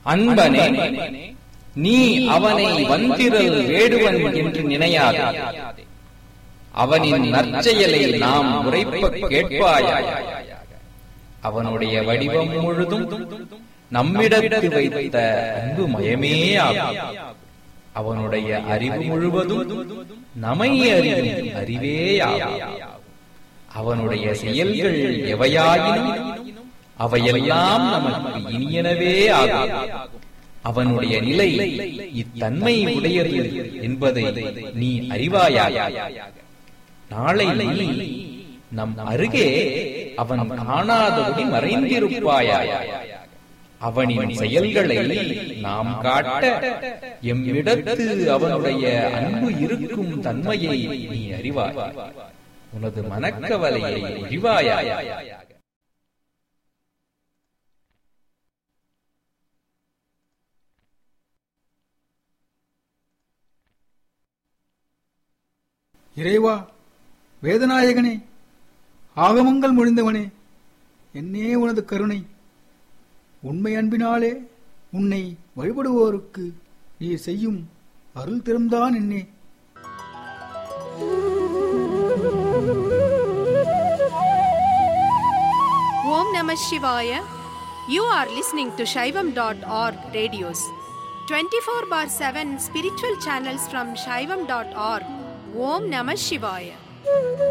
அன்பனே நீ அவனை வந்திரல் வேடுவன் என்று நினையாதே அவனின் நற்செயலை நாம் உரைப்ப கேட்பாயாய் அவனுடைய வடிவம் முழுதும் நம்மிடத்து வைத்த அன்பு மயமே ஆகும் அவனுடைய அறிவு முழுவதும் நமை அறிவும் அறிவேயாகும் அவனுடைய செயல்கள் எவையாயினும் அவையெல்லாம் நமக்கு இனியனவே ஆகும் அவனுடைய நிலை இத்தன்மை உடையது என்பதை நீ அறிவாயாக நாளை நீ நம் அருகே அவன் காணாதபடி மறைந்திருப்பாயாக அவனின் செயல்களை நாம் காட்ட எம்மிடத்து அவனுடைய அன்பு இருக்கும் தன்மையை நீ அறிவாய் உனது மனக்கவலையை அறிவாயாக இறைவா வேதநாயகனே ஆகமங்கள் மொழிந்தவனே என்னே உனது கருணை உண்மை அன்பினாலே உன்னை வழிபடுவோருக்கு நீ செய்யும் அருள் திறம்தான் என்னே Om Namah Shivaya. You are listening to Shaivam.org radios. 24 bar 7 spiritual channels from Shaivam.org. Om Namah Shivaya.